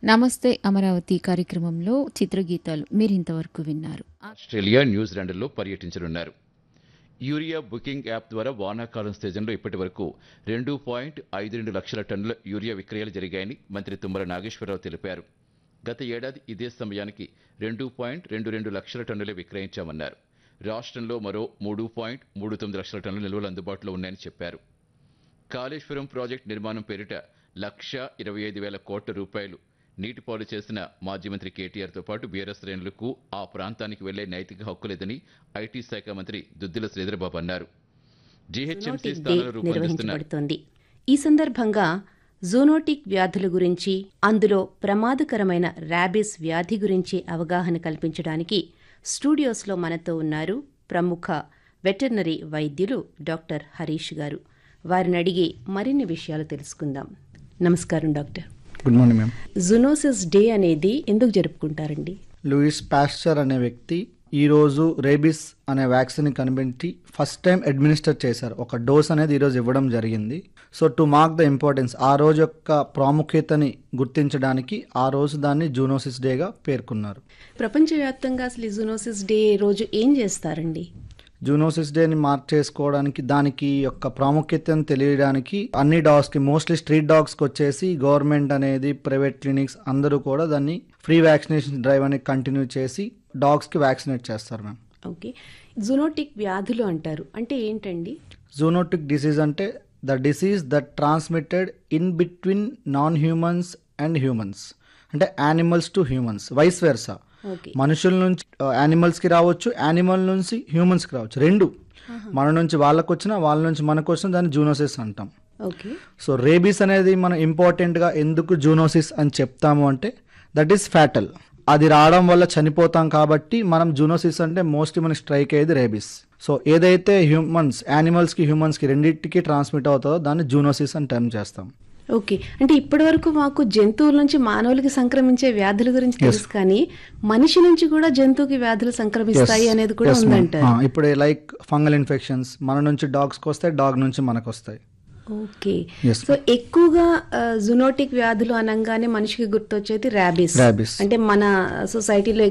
నమస్తే అమరావతి కార్యక్రమంలో చిత్రగీతాలు మీరు ఇంతవరకు విన్నారు ఆస్ట్రేలియా న్యూజిలాండ్లో పర్యటించనున్నారు యూరియా బుకింగ్ యాప్ ద్వారా వానాకాలం సీజన్లో ఇప్పటి వరకు రెండు పాయింట్ ఐదు రెండు లక్షల టన్నుల యూరియా విక్రయాలు జరిగాయని మంత్రి తుమ్మల నాగేశ్వరరావు తెలిపారు గత ఏడాది ఇదే సమయానికి రెండు పాయింట్ రెండు రెండు లక్షల టన్నులే విక్రయించామన్నారు రాష్ట్రంలో మరో మూడు పాయింట్ మూడు తొమ్మిది లక్షల టన్నుల నిల్వలు అందుబాటులో ఉన్నాయని చెప్పారు కాళేశ్వరం ప్రాజెక్టు నిర్మాణం పేరిట లక్ష ఇరవై ఐదు వేల కోట్ల రూపాయలు నీటిపాలు చేసిన మాజీ మంత్రి కేటీఆర్తో పాటు బీఆర్ఎస్ శ్రేణులకు ఆ ప్రాంతానికి వెళ్లే నైతిక హక్కు లేదని ఐటీ శాఖ మంత్రి దుద్దిల శ్రీధరబాబు అన్నారు జీహెచ్ఎంసీ జూనోటిక్ డే స్థానాలు రూపొందిస్తున్న నిర్వహించబడుతోంది ఈ సందర్భంగా జూనోటిక్ వ్యాధుల గురించి అందులో ప్రమాదకరమైన ర్యాబిస్ వ్యాధి గురించి అవగాహన కల్పించడానికి స్టూడియోస్లో మనతో ఉన్నారు ప్రముఖ వెటర్నరీ వైద్యులు డాక్టర్ హరీష్ గారు వారిని అడిగి మరిన్ని విషయాలు తెలుసుకుందాం నమస్కారం doctor good morning ma'am zoonosis day అనేది ఎందుకు జరుపుకుంటారండి లూయిస్ పాస్చర్ అనే వ్యక్తి ఈరోజు రేబిస్ అనే వ్యాక్సిన్ కనిపెట్టి ఫస్ట్ టైం అడ్మినిస్టర్ చేశారు ఒక డోస్ అనేది ఈరోజు ఇవ్వడం జరిగింది so to mark the importance ఆ రోజు యొక్క ప్రాముఖ్యతని గుర్తించడానికి ఆ రోజు దాన్ని జూనోసిస్ డేగా పేర్కొన్నారు ప్రపంచవ్యాప్తంగా అసలు ఈ జునోసిస్ డే రోజు ఏం చేస్తారండి జూనోసిస్ డేని మార్క్ చేసుకోవడానికి దానికి యొక్క ప్రాముఖ్యతను తెలియడానికి అన్ని డాగ్స్కి మోస్ట్లీ స్ట్రీట్ డాగ్స్కి వచ్చేసి గవర్నమెంట్ అనేది ప్రైవేట్ క్లినిక్స్ అందరూ కూడా దాన్ని ఫ్రీ వ్యాక్సినేషన్ డ్రైవ్ అనేది కంటిన్యూ చేసి డాగ్స్కి వ్యాక్సినేట్ చేస్తారు మ్యామ్ ఓకే జునోటిక్ వ్యాధులు అంటారు అంటే ఏంటండి జూనోటిక్ డిసీజ్ అంటే the disease that transmitted in between non humans and humans అంటే animals to humans vice versa okay మనుషుల నుంచి యానిమల్స్కి రావచ్చు యానిమల్ నుంచి హ్యూమన్స్కి రావచ్చు రెండు మన నుంచి వాళ్ళకు వచ్చినా వాళ్ళ నుంచి మనకు వచ్చిన దాన్ని జూనోసిస్ అంటాం ఓకే సో రేబీస్ అనేది మనం ఇంపార్టెంట్గా ఎందుకు జూనోసిస్ అని చెప్తాము అంటే దట్ ఈస్ ఫ్యాటల్ అది రావడం వల్ల చనిపోతాం కాబట్టి మనం జూనోసిస్ అంటే మోస్ట్లీ మనకి స్ట్రైక్ అయ్యేది రేబీస్ సో ఏదైతే హ్యూమన్స్ యానిమల్స్కి హ్యూమన్స్కి రెండింటికి ట్రాన్స్మిట్ అవుతుందో దాన్ని జూనోసిస్ అని టర్మ్ చేస్తాం ఓకే అంటే ఇప్పటి వరకు మాకు జంతువుల నుంచి మానవులకి సంక్రమించే వ్యాధుల గురించి తెలుసు కానీ మనిషి నుంచి కూడా జంతువుకి వ్యాధులు సంక్రమిస్తాయి అనేది కూడా Yes, ma'am. ఉందంటారు ఆ, ఇప్పుడు లైక్ ఫంగల్ ఇన్ఫెక్షన్స్ మన నుంచి డాగ్స్కి వస్తాయి డాగ్ నుంచి మనకు వస్తాయి ఓకే Yes, సో ఎక్కువగా జునోటిక్ వ్యాధులు అనగానే మనిషికి గుర్తొచ్చేది ర్యాబీస్ Rabies. అంటే మన సొసైటీలో